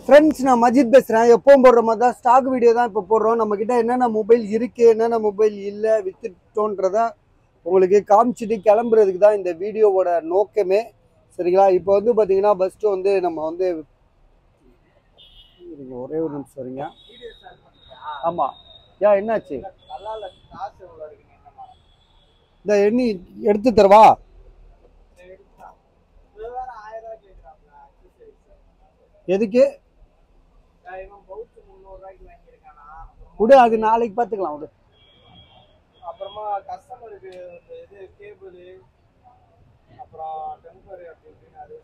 Friends நான் மஜித் பேசுகிறேன் எப்பவும் போடுற மாதிரி தான் ஸ்டாக் வீடியோ தான் இப்போ போடுறோம் நம்மக்கிட்ட என்னென்ன மொபைல் இருக்குது என்னென்ன மொபைல் இல்லை வித்துட்டோன்றத உங்களுக்கு காமிச்சிட்டு கிளம்புறதுக்கு தான் இந்த வீடியோவோட நோக்கமே சரிங்களா இப்போ வந்து பார்த்தீங்கன்னா ஃபஸ்ட்டு வந்து நம்ம வந்து இருங்க, ஒரே ஒரு நிமிஷம் வரீங்க ஆமாம் ஏன் என்னாச்சு இந்த எண்ணி எடுத்து தரவா எதுக்கு விடு அது நாளைக்கு பார்த்துக்கலாம் விடு அப்புறமா கஸ்டமருக்கு இது கேபிள் அப்புறம் டெம்பர் அப்படி இப்படின்னு அது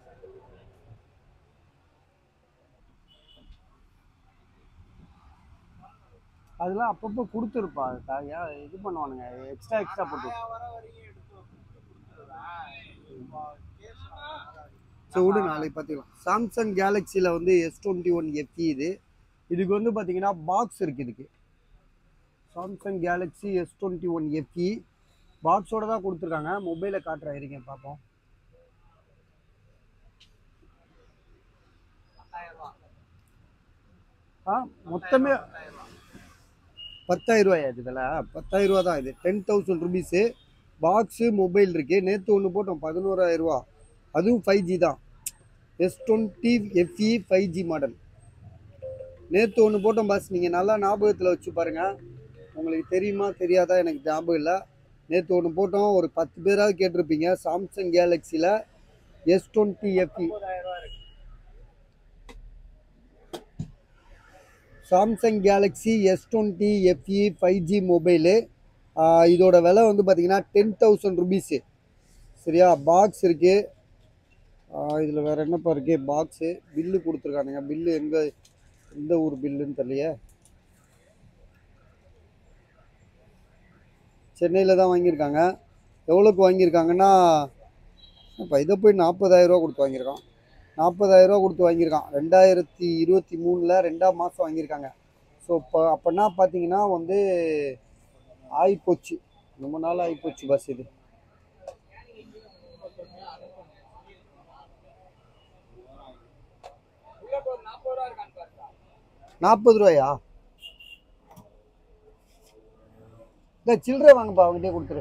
அதெல்லாம் அப்பப்போ கொடுத்துருப்பா ஏன் இது பண்ணுவானுங்க எக்ஸ்ட்ரா எக்ஸ்ட்ரா போட்டு வர வரைக்கும் எடுத்து கொடுத்துருவேன் இப்போ கேஸ் ஸோ விடு நாளைக்கு பார்த்துக்கலாம் சாம்சங் கேலக்ஸியில் வந்து எஸ் டுவெண்ட்டி ஒன் எஃப்இ இது இதுக்கு வந்து பார்த்தீங்கன்னா பாக்ஸ் இருக்குது இதுக்கு Samsung Galaxy S twenty one FE பாக்ஸோட தான் கொடுத்துருக்காங்க மொபைலை காட்டுறேன் இருங்க பார்ப்போம் ஆ மொத்தமே பத்தாயிரம் ரூபாயா இது விலை பத்தாயிரம் ரூபா தான் இது ten thousand rupees box mobile இருக்குது நேற்று ஒன்று போட்டோம் பதினோராயிரம் ரூபா அதுவும் ஃபைவ் ஜி தான் S twenty FE five G model நேற்று ஒன்று போட்டோம் பாஸ் நீங்கள் நல்லா ஞாபகத்தில் வச்சு பாருங்கள் உங்களுக்கு தெரியுமா தெரியாதா எனக்கு ஞாபகம் இல்லை நேற்று ஒன்று போட்டோம் ஒரு பத்து பேராவது கேட்டிருப்பீங்க சாம்சங் கேலக்ஸியில் எஸ் டுவெண்ட்டி எஃப்இ ஒன்பதாயிரம் ரூபா இருக்கு Samsung Galaxy S twenty FE five G mobile இதோட விலை வந்து பார்த்தீங்கன்னா டென் தௌசண்ட் ருபீஸு சரியா பாக்ஸ் இருக்குது இதில் வேறு என்னப்பா இருக்கு பாக்ஸு பில்லு கொடுத்துருக்கானுங்க பில்லு எங்கே எந்த ஊர் பில்லுன்னு தெரியலையே சென்னையில் தான் வாங்கியிருக்காங்க எவ்வளோக்கு வாங்கியிருக்காங்கன்னா இப்போ இதை போய் நாற்பதாயிரரூவா கொடுத்து வாங்கியிருக்கான் நாற்பதாயிரரூவா கொடுத்து வாங்கியிருக்கான் ரெண்டாயிரத்தி இருபத்தி மூணில் ரெண்டாம் மாதம் வாங்கியிருக்காங்க ஸோ இப்போ அப்போனா பார்த்தீங்கன்னா வந்து ஆயிப்போச்சு ரொம்ப நாள் ஆயிப்போச்சு பஸ் இது உள்ள ஒரு நாற்பது ரூபா இருக்கான்னு பாருங்க நாற்பது ரூபாயா இல்லை சில்லறை வாங்கப்பா அவங்ககிட்டே கொடுத்துரு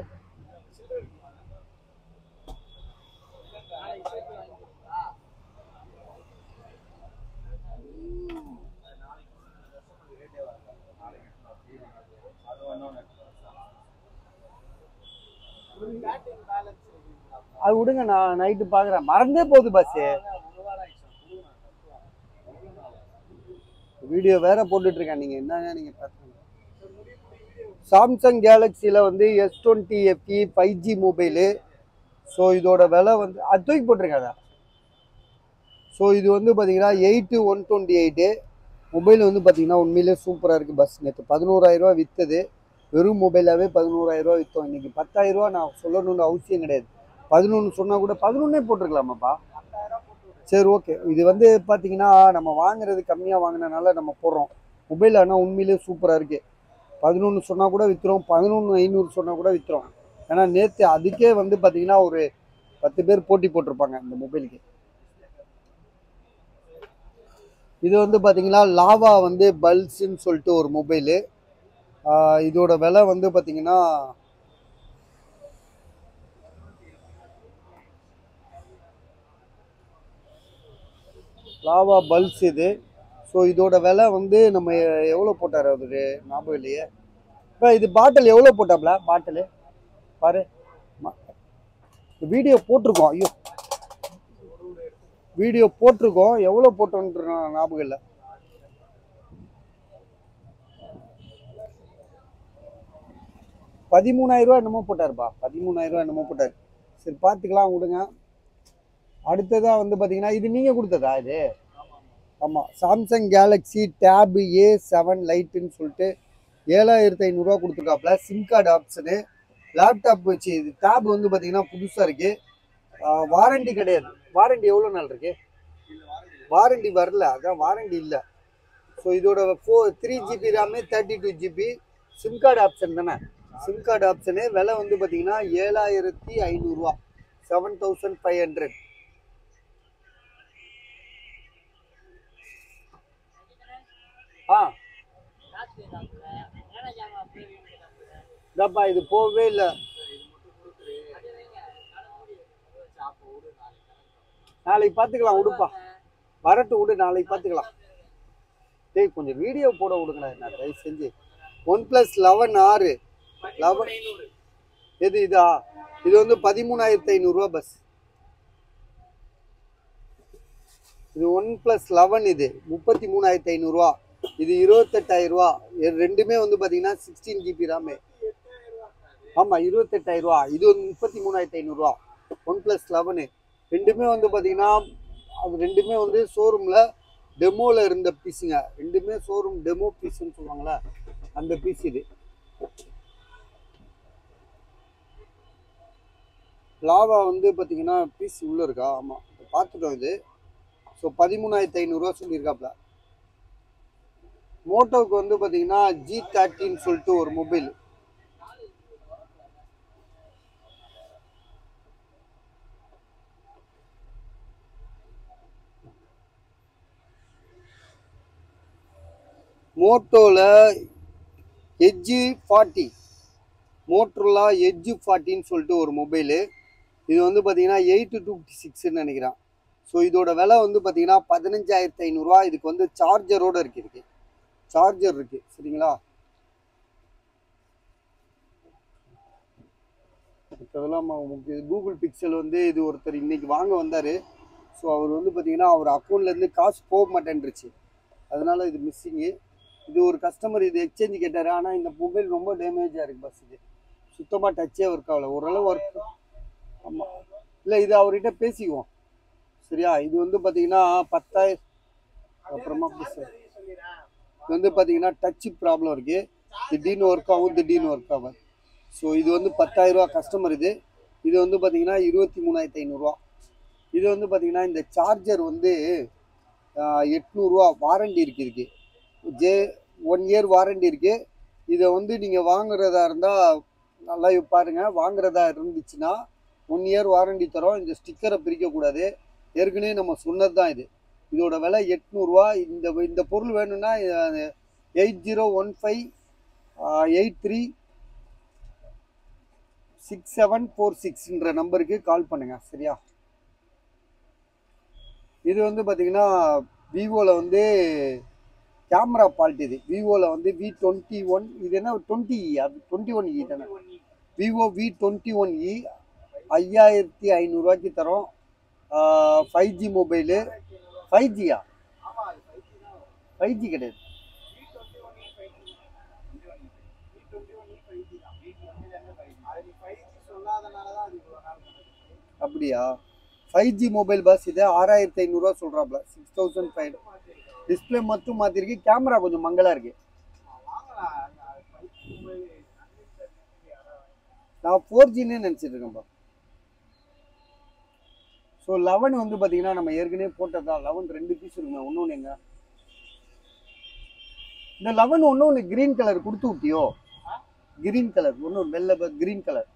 பேட்டிங் பேலன்ஸ் அது விடுங்க நான் நைட்டு பார்க்குறேன் மறந்தே போகுது பஸ்ஸு வீடியோ வேற போட்டுட்டு இருக்கேன் நீங்கள் என்னங்க நீங்கள் பார்த்துங்க சாம்சங் கேலக்ஸியில் வந்து S twenty FE five G mobile so இதோட விலை வந்து அது தூக்கி போட்டிருக்காதா ஸோ இது வந்து பார்த்தீங்கன்னா eight one twenty eight mobile வந்து பார்த்தீங்கன்னா உண்மையிலே சூப்பராக இருக்குது பஸ் நேற்று பதினோராயிரரூவா விற்றுது வெறும் மொபைலாகவே பதினோராயிரரூவா விற்றோம் இன்றைக்கி பத்தாயிரரூவா நான் சொல்லணும்னு அவசியம் கிடையாது பதினொன்று சொன்னால் கூட பதினொன்னே போட்டிருக்கலாமாப்பா சரி ஓகே இது வந்து பார்த்தீங்கன்னா நம்ம வாங்குறது கம்மியாக வாங்கினனால நம்ம போடுறோம் மொபைல் ஆனால் உண்மையிலே சூப்பராக இருக்குது பதினொன்று சொன்னால் கூட விற்றுறோம் பதினொன்று ஐநூறு சொன்னால் கூட விற்றுறோம் ஏன்னா நேற்று அதுக்கே வந்து பார்த்தீங்கன்னா ஒரு பத்து பேர் போட்டி போட்டிருப்பாங்க இந்த மொபைலுக்கு இது வந்து பார்த்தீங்கன்னா லாவா வந்து பல்ஸ்ன்னு சொல்லிட்டு ஒரு மொபைலு இதோட விலை வந்து பார்த்தீங்கன்னா லாவா பல்ஸ் இது ஸோ இதோட விலை வந்து நம்ம எவ்வளோ போட்டார் அவரு ஞாபகம் இல்லையே இப்போ இது பாட்டில் எவ்வளோ போட்டாப்ல பாட்டில் பாரு வீடியோ போட்டிருக்கோம் ஐயோ வீடியோ போட்டிருக்கோம் எவ்வளோ போட்டோன்ற ஞாபகம் இல்லை பதிமூணாயிரம் ரூபா என்னமோ போட்டாருப்பா பதிமூணாயிரம் ரூபா என்னமோ போட்டார் சரி பார்த்துக்கலாம் விடுங்க அடுத்ததாக வந்து பார்த்தீங்கன்னா இது நீங்கள் கொடுத்ததா இது ஆமாம் Samsung Galaxy tab A seven லைட்டுன்னு சொல்லிட்டு ஏழாயிரத்தி ஐநூறுரூவா கொடுத்துருக்காப்புல சிம் கார்டு ஆப்ஷனு லேப்டாப் வச்சு இது டேப் வந்து பார்த்தீங்கன்னா புதுசாக இருக்குது வாரண்டி கிடையாது வாரண்டி எவ்வளோ நாள் இருக்கு வாரண்டி வரல அதான் வாரண்டி இல்லை ஸோ இதோட ஃபோ three GB RAM thirty two GB SIM card option தானே சிம் கார்டு ஆப்ஷனு விலை வந்து பார்த்தீங்கன்னா ஏழாயிரத்தி ஐநூறுரூவா செவன் தௌசண்ட் ஃபைவ் ஹண்ட்ரட் ஆ இதாப்பா இது போகவே இல்லை நாளைக்கு பார்த்துக்கலாம் விடுப்பா வரட்டும் விடு நாளைக்கு பார்த்துக்கலாம் டேய் கொஞ்சம் வீடியோ போட விடுங்கடா நான் தயவு செஞ்சு ஒன் ப்ளஸ் லெவன் ஆறு லெவன் எது இதா இது வந்து பதிமூணாயிரத்தி ஐநூறுரூவா பஸ் இது ஒன் ப்ளஸ் லெவன் இது முப்பத்தி மூணாயிரத்தி ஐநூறுரூவா இது இருபத்தெட்டாயிரம் ரூபா இது ரெண்டுமே வந்து பார்த்தீங்கன்னா சிக்ஸ்டீன் ஜிபி ராமு ஆமாம் இருபத்தெட்டாயிரம் ரூபா இது வந்து முப்பத்தி மூணாயிரத்தி ஐநூறுரூவா ஒன் ப்ளஸ் லெவனு ரெண்டுமே வந்து பார்த்தீங்கன்னா அது ரெண்டுமே வந்து ஷோரூமில் டெமோவில் இருந்த பீஸுங்க ரெண்டுமே ஷோரூம் டெமோ பீஸுன்னு சொல்லுவாங்களே அந்த பீஸ் இது லாவா வந்து பார்த்தீங்கன்னா பீஸ் உள்ளே இருக்கா ஆமாம் பார்த்துட்டோம் இது ஸோ பதிமூணாயிரத்தி ஐநூறுரூவா சொல்லியிருக்காப்ல மோட்டோவுக்கு வந்து பார்த்தீங்கன்னா ஜி தேர்ட்டின்னு சொல்லிட்டு ஒரு மொபைல் மோட்டோவில் எட்ஜு ஃபார்ட்டி மோட்ரோலா எட்ஜு ஃபார்ட்டின்னு சொல்லிட்டு ஒரு மொபைலு இது வந்து பார்த்தீங்கன்னா எயிட்டு டூ ஃபிஃப்டி சிக்ஸ்ன்னு நினைக்கிறேன் ஸோ இதோட விலை வந்து பார்த்தீங்கன்னா பதினஞ்சாயிரத்தி ஐநூறுரூவா இதுக்கு வந்து சார்ஜரோடு இருக்கு இதுக்கு சார்ஜர் இருக்கு சரிங்களா மற்றதெல்லாம் முக்கியம் கூகுள் பிக்சல் வந்து இது ஒருத்தர் இன்னைக்கு வாங்க வந்தார் ஸோ அவர் வந்து பார்த்தீங்கன்னா அவர் அக்கௌண்ட்லேருந்து காசு போக மாட்டேன்ருச்சு அதனால இது மிஸ்ஸிங்கு இது ஒரு கஸ்டமர் இது எக்ஸ்சேஞ்ச் கேட்டார் ஆனால் இந்த மொபைல் ரொம்ப டேமேஜாக இருக்குது பஸ் இது சுத்தமாக டச்சே ஒர்க் ஆகல ஓரளவு ஒர்க் ஆமாம் இல்லை இது அவர்கிட்ட பேசிக்குவோம் சரியா இது வந்து பார்த்தீங்கன்னா பத்தாயிரம் அப்புறமா பேச இது வந்து பார்த்தீங்கன்னா டச்சு ப்ராப்ளம் இருக்குது திடீர்னு ஒர்க் ஆகும் திடீர்னு ஒர்க் ஆகும் ஸோ இது வந்து பத்தாயிரரூவா கஸ்டமர் இது இது வந்து பார்த்தீங்கன்னா இருபத்தி மூணாயிரத்தி ஐநூறுரூவா இது வந்து பார்த்தீங்கன்னா இந்த சார்ஜர் வந்து ஆஹ், எட்நூறுரூவா வாரண்டி இருக்குது இதுக்கு ஜே ஒன் இயர் வாரண்டி இருக்குது இதை வந்து நீங்கள் வாங்குறதா இருந்தால் நல்லா பாருங்கள் வாங்குறதா இருந்துச்சுன்னா ஒன் இயர் வாரண்டி தரோம் இந்த ஸ்டிக்கரை பிரிக்கக்கூடாது ஏற்கனவே நம்ம சொன்னது தான் இது இதோட விலை எட்நூறுரூவா இந்த இந்த பொருள் வேணும்னா eight zero one five eight three six seven four சிக்ஸ்ன்ற நம்பருக்கு கால் பண்ணுங்கள் சரியா இது வந்து பார்த்தீங்கன்னா விவோவில் வந்து கேமரா ஃபால்ட் இது விவோவில் வந்து வி டுவெண்ட்டி ஒன் இது என்ன டுவெண்ட்டி இ அது டுவெண்ட்டி ஒன் இ தானே Vivo V twenty one E ஐயாயிரத்தி ஐநூறுரூவாய்க்கு தரோம் ஃபைவ் ஜி மொபைலு ஃபைவ் ஜியா ஃபைவ் ஜி கிடையாது அப்படியா ஃபைவ் ஜி மொபைல் பஸ் இது ஆறாயிரத்தி ஐநூறுரூவா சொல்கிறாப்ல சிக்ஸ் தௌசண்ட் ஃபைவ் டிஸ்பிளே மட்டும் மாற்றிருக்கு கேமரா கொஞ்சம் மங்கலாக இருக்கு நான் ஃபோர் ஜின்னு நினச்சிட்டு இருக்கேன்ப்பா ஸோ லெவன் வந்து பார்த்தீங்கன்னா நம்ம ஏற்கனவே போட்டது தான் லெவன் ரெண்டு பீஸ் இருக்குங்க ஒன்று ஒன்று எங்க இந்த லெவன் ஒன்று ஒன்று கிரீன் கலர் கொடுத்து விட்டியோ கிரீன் கலர் ஒன்று வெள்ளை கிரீன் கலர்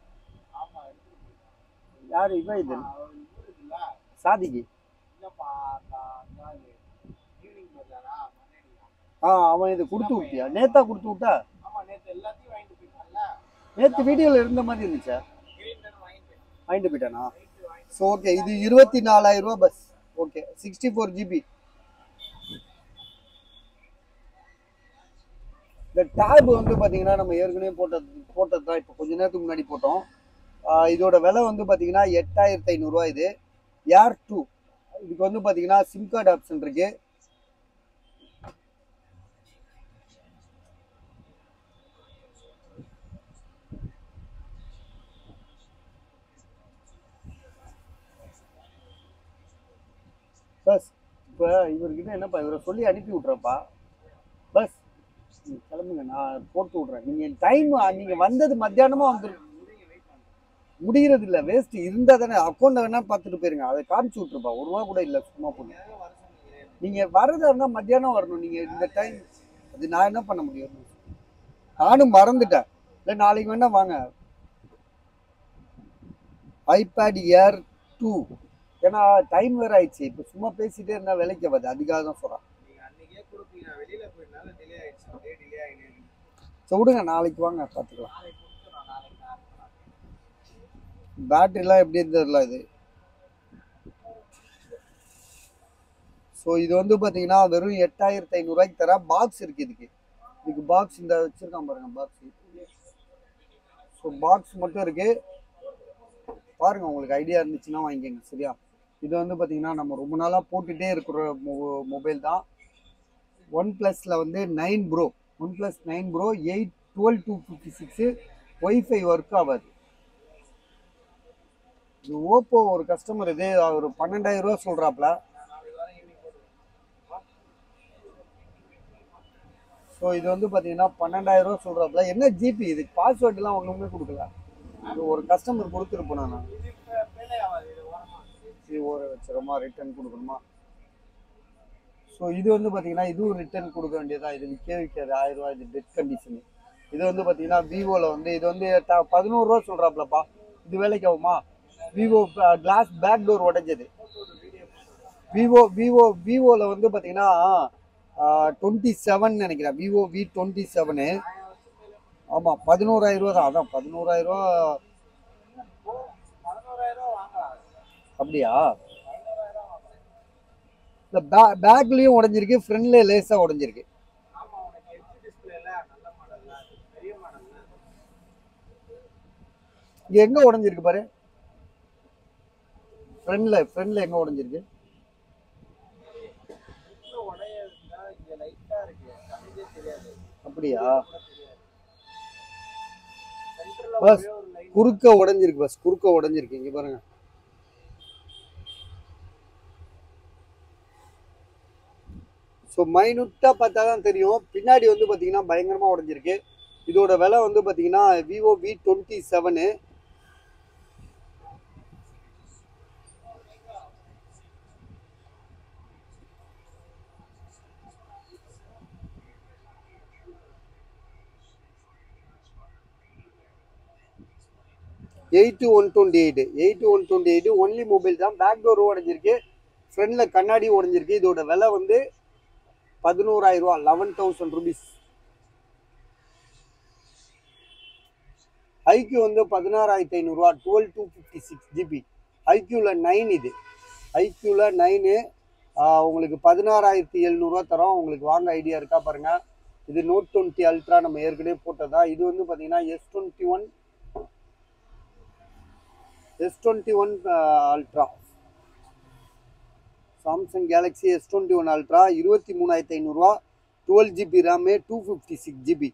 யார் இவன் இது சாதிக்கு ஆ அவன் இது கொடுத்து விட்டியா நேத்தா கொடுத்து விட்டா நேத்து வீடியோல இருந்த மாதிரி இருந்துச்சா வாங்கிட்டு போயிட்டானா ஸோ ஓகே இது இருபத்தி நாலாயிரம் ரூபா பஸ் ஓகே சிக்ஸ்டி ஃபோர் ஜிபி இந்த டேப் வந்து பார்த்தீங்கன்னா நம்ம ஏற்கனவே போட்டது போட்டது தான் இப்போ கொஞ்ச நேரத்துக்கு முன்னாடி போட்டோம் ஆஹ் இதோட விலை வந்து பார்த்தீங்கன்னா எட்டாயிரத்தி ஐநூறுரூவா இது ஏர் டூ இதுக்கு வந்து பார்த்தீங்கன்னா சிம் கார்டு ஆப்ஷன் இருக்கு பஸ் இப்போ இவர்கிட்ட என்னப்பா இவரை சொல்லி அனுப்பி விட்றப்பா பஸ் நீங்க கிளம்புங்க நான் போட்டு விட்றேன் நீங்கள் டைம் நீங்கள் வந்தது மத்தியானமாக வந்துரு முடிகிறது இல்லை வேஸ்ட் இருந்தால் தானே அக்கௌண்ட்டை வேணா பார்த்துட்டு போயிருங்க அதை காமிச்சு விட்ருப்பா ஒரு ரூபா கூட இல்லை சும்மா போங்க நீங்கள் வர்றதா இருந்தால் மத்தியானம் வரணும் நீங்கள் இந்த டைம் அது நான் என்ன பண்ண முடியும் நானும் மறந்துட்டேன் இல்லை நாளைக்கு வேணா வாங்க ஐபேட் ஏர் டூ ஏன்னா டைம் வேற ஆயிடுச்சு இப்போ சும்மா பேசிட்டே இருந்தால் விலைக்கு ஆகாது அதுக்காக தான் சொல்கிறேன் நீங்க அன்னைக்கே கொடுப்பீங்க வெளியில போயிருந்தாலும் அதனால டிலே ஆயிடுச்சு அப்படியே டிலே ஆகினே இருக்கு. சரி விடுங்க நாளைக்கு வாங்க பார்த்துக்கலாம் நாளைக்கு கொடுத்துறோம் நாளைக்கு நான் அனுப்புறேன். பேட்டரிலாம் எப்படி தெரியல இது ஸோ இது வந்து பார்த்தீங்கன்னா வெறும் எட்டாயிரத்தி ஐநூறுரூவாய்க்கு தர பாக்ஸ் இருக்கு இதுக்கு இதுக்கு பாக்ஸ் இந்த வச்சிருக்கான் பாருங்க பாக்ஸ் ஸோ பாக்ஸ் மட்டும் இருக்கு பாருங்க உங்களுக்கு ஐடியா இருந்துச்சுன்னா வாங்கிக்கோங்க சரியா இது வந்து பார்த்தீங்கன்னா நம்ம ரொம்ப நாளாக போட்டுகிட்டே இருக்கிற மொபைல் தான் ஒன் ப்ளஸில் வந்து nine pro OnePlus nine pro eight twelve two fifty six WiFi work ஆகாது இது ஓப்போ ஒரு கஸ்டமர் இது அவர் பன்னெண்டாயிரம் ரூபா சொல்கிறாப்புல நான் நாளைக்கு வரேன் ஈவினிங் போட்டுக்கிறேன் ஸோ இது வந்து பார்த்தீங்கன்னா பன்னெண்டாயிரம் ரூபா சொல்கிறாப்புல என்ன ஜிபி இதுக்கு பாஸ்வேர்டுலாம் ஒன்றுமே கொடுக்கல இது ஒரு கஸ்டமர் கொடுத்துருப்போம் நான் இது இப்போ பேலே ஆகாது இது ஓரமா இது ஒரு வச்சிரமா ரிட்டர்ன் கொடுக்கணுமா ஸோ இது வந்து பார்த்தீங்கன்னா இதுவும் ரிட்டர்ன் கொடுக்க வேண்டியதா இது விற்க விற்காது ஆயிரம் ரூபாய் இது டெட் கண்டிஷனு இது வந்து பார்த்தீங்கன்னா விவோவில் வந்து இது வந்து ட- பதினோரு ரூபா சொல்கிறாப்புலப்பா இது வேலைக்கு ஆகுமா விவோ கிளாஸ் பேக் டோர் உடைஞ்சது விவோ விவோ விவோவில் வந்து பார்த்தீங்கன்னா டுவெண்ட்டி செவன் நினைக்கிறேன் விவோ வி டுவெண்ட்டி செவனு ஆமாம் பதினோராயிரம் ரூபா தான் அதான் பதினோராயிரம் ரூபா பதினோராயிரம் ரூபா வாங்கலாம் அப்படியா இந்த பே பேக்லேயும் உடஞ்சிருக்கு ஃப்ரண்ட்ல லேஸாக உடஞ்சிருக்கு ஆமா உனக்கு ஹெச் டிஸ்பிளேல நல்ல மாடல் தான் பெரிய மாடல் தான் இங்கே எங்கே உடஞ்சிருக்கு பாரு ஃப்ரண்ட்ல ஃப்ரண்ட்ல எங்கே உடஞ்சிருக்கு உள்ள உடைய இருந்தா இங்க லைட்டா இருக்கு கண்ணுக்கே தெரியாது அப்படியா கூட தெரியாது சென்டர்ல பஸ். ஒரே ஒரு லைன் குறுக்க உடஞ்சிருக்கு பஸ் குறுக்க உடஞ்சிருக்கு இங்கே பாருங்க ஸோ மைனூட்டாக பார்த்தா தான் தெரியும் பின்னாடி வந்து பார்த்தீங்கன்னா பயங்கரமாக உடஞ்சிருக்கு இதோட விலை வந்து பார்த்தீங்கன்னா Vivo V twenty seven eight one twenty eight eight one twenty eight only mobile தான் பேக் டோர் உடஞ்சிருக்கு ஃப்ரண்டில் கண்ணாடி உடஞ்சிருக்கு இதோட விலை வந்து பதினோராயிரம் ரூபா லெவன் தௌசண்ட் ருபீஸ் ஐக்யூ வந்து பதினாறாயிரத்தி ஐநூறுரூவா twelve two fifty six GB ஐக்யூவில் நைன் இது ஐக்யூவில் நைனு உங்களுக்கு பதினாறாயிரத்தி எழுநூறுவா தரோம் உங்களுக்கு வாங்க ஐடியா இருக்கா பாருங்க இது நோட் டுவெண்ட்டி அல்ட்ரா நம்ம ஏற்கனவே போட்டதா இது வந்து பார்த்தீங்கன்னா S twenty one S twenty one ultra Samsung Galaxy S twenty one ultra இருபத்தி மூணாயிரத்தி ஐநூறுரூவா twelve GB RAM two fifty six GB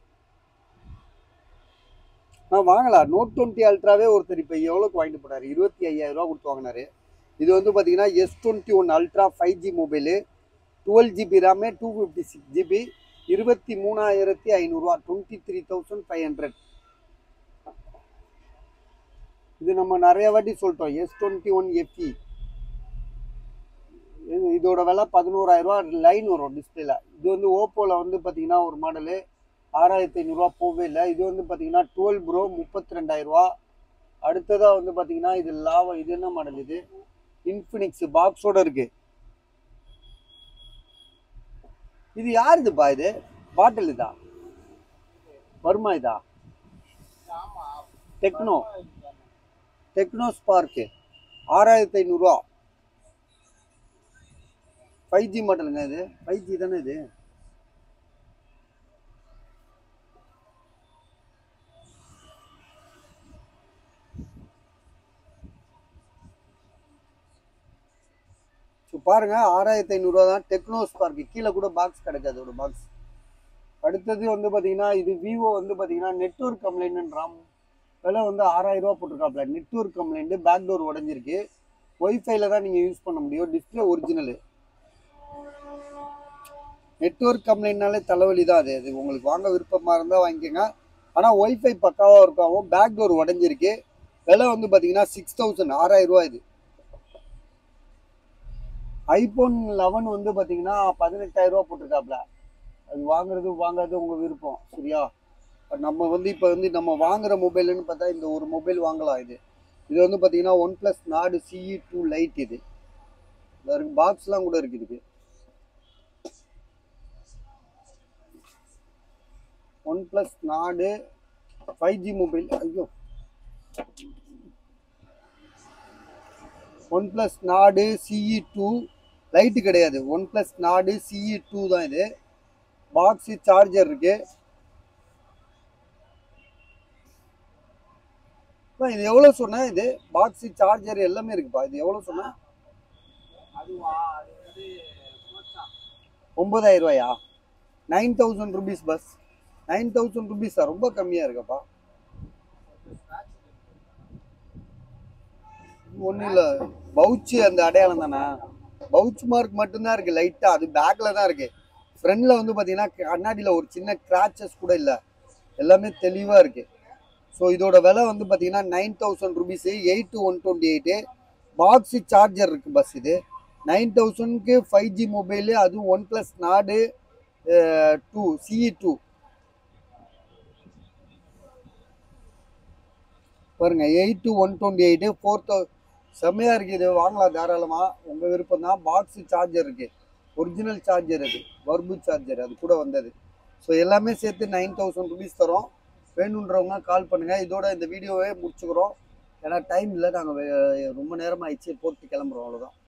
ஆ வாங்கலாம் நோட் டுவெண்ட்டி அல்ட்ராவே ஒருத்தர் இப்போ எவ்வளோக்கு வாங்கிட்டு போனார் இருபத்தி ஐயாயிரம் ரூபா கொடுத்து வாங்கினாரு இது வந்து பார்த்தீங்கன்னா S twenty one ultra five G mobile twelve GB RAM two fifty six GB இருபத்தி மூணாயிரத்தி ஐநூறுரூவா twenty three thousand five hundred இது நம்ம நிறைய வாட்டி சொல்லிட்டோம் எஸ் டுவெண்ட்டி ஒன் எஃப்இ இதோட விலை பதினோராயிரம் ரூபா லைன் வரும் டிஸ்பிளேல இது வந்து ஓப்போவில் வந்து பார்த்தீங்கன்னா ஒரு மாடலு ஆறாயிரத்தி ஐநூறுரூவா போகவே இல்லை இது வந்து பார்த்தீங்கன்னா டுவெல் ப்ரோ முப்பத்தி ரெண்டாயிரரூவா அடுத்ததாக வந்து பார்த்தீங்கன்னா இது லாவா இது என்ன மாடல் இது இன்ஃபினிக்ஸ் பாக்ஸோட இருக்கு இது யாருதுப்பா இது பாட்டில் இதா வருமா இதா ஆமா டெக்னோ டெக்னோ ஸ்பார்க்கு ஆறாயிரத்தி ஐநூறுரூவா ஃபைவ் ஜி மாடலுங்க இது ஃபைவ் ஜி தானே இது ஸோ பாருங்க ஆறாயிரத்தி ஐநூறுரூவா தான் டெக்னோ ஸ்பார்க்கு கீழே கூட பாக்ஸ் கிடைக்காது ஒரு பாக்ஸ் அடுத்தது வந்து பார்த்தீங்கன்னா இது விவோ வந்து பார்த்தீங்கன்னா நெட்ஒர்க் கம்ப்ளைண்ட்ன்றான் விலை வந்து ஆறாயிரம் ரூபா போட்டிருக்காப்ல நெட்ஒர்க் கம்ப்ளைண்ட் பேக் டோர் உடஞ்சிருக்கு ஒய்ஃபைல தான் நீங்கள் யூஸ் பண்ண முடியும் டிஸ்பிளே ஒரிஜினலு நெட்ஒர்க் கம்ப்ளைண்ட்னாலே தலைவலி தான் அது அது உங்களுக்கு வாங்க விருப்பமாக இருந்தால் வாங்கிக்கோங்க ஆனால் ஒய்ஃபை பக்காவாக இருக்காவும் பேக் டோர் உடஞ்சிருக்கு விலை வந்து பார்த்தீங்கன்னா சிக்ஸ் தௌசண்ட் ஆறாயிரம் ரூபா இது ஐபோன் லெவன் வந்து பார்த்தீங்கன்னா பதினெட்டாயிரம் ரூபா போட்டிருக்காப்ல அது வாங்குறது வாங்காதது உங்கள் விருப்பம் சரியா இப்ப நம்ம வந்து இப்போ வந்து நம்ம வாங்குற மொபைல்னு பார்த்தா இந்த ஒரு மொபைல் வாங்கலாம் இது இது வந்து பார்த்தீங்கன்னா OnePlus Nord CE two lite இது பாக்ஸ்லாம் கூட இருக்கு இதுக்கு OnePlus Nord five G mobile ஐயோ OnePlus Nord CE two lite கிடையாது OnePlus Nord CE two தான் இது பாக்ஸு சார்ஜர் இருக்கு அப்பா, இது எவ்வளோ சொன்ன இது பாக்ஸு சார்ஜர் எல்லாமே இருக்குப்பா இது எவ்வளோ சொன்ன அதுவா அது வந்து போச்சா ஒம்பதாயிரம் ரூபாயா நைன் தௌசண்ட் ருபீஸ் பஸ் நைன் தௌசண்ட் ருபீஸா ரொம்ப கம்மியாக இருக்குப்பா ஒன்றும் இல்லை பவுச்சு அந்த அடையாளம் தானே பவுச் மார்க் மட்டும்தான் இருக்குது லைட்டாக அது பேக்கில் தான் இருக்குது ஃப்ரண்டில் வந்து பார்த்தீங்கன்னா கண்ணாடியில் ஒரு சின்ன கிராச்சஸ் கூட இல்லை எல்லாமே தெளிவாக இருக்குது ஸோ இதோட விலை வந்து பார்த்தீங்கன்னா nine thousand rupees eight one twenty eight box charger இருக்குது பஸ் இது நைன் தௌசண்ட்க்கு ஃபைவ் ஜி மொபைலு அதுவும் OnePlus Nord two CE two பாருங்க eight to one twenty eight four தௌ செம்மையாக இருக்குது இது வாங்கலாம் தாராளமாக உங்கள் விருப்பம் தான் பாக்ஸு சார்ஜர் இருக்குது ஒரிஜினல் சார்ஜர் அது வர்பு சார்ஜர் அது கூட வந்தது ஸோ எல்லாமே சேர்த்து நைன் தௌசண்ட் ருபீஸ் தரோம் வேணுன்றவங்க கால் பண்ணுங்கள் இதோட இந்த வீடியோவே முடிச்சுக்கிறோம் ஏன்னா டைம் இல்லை நாங்கள் ரொம்ப நேரம் ஆயிடுச்சு போட்டு கிளம்புறோம் அவ்வளோதான்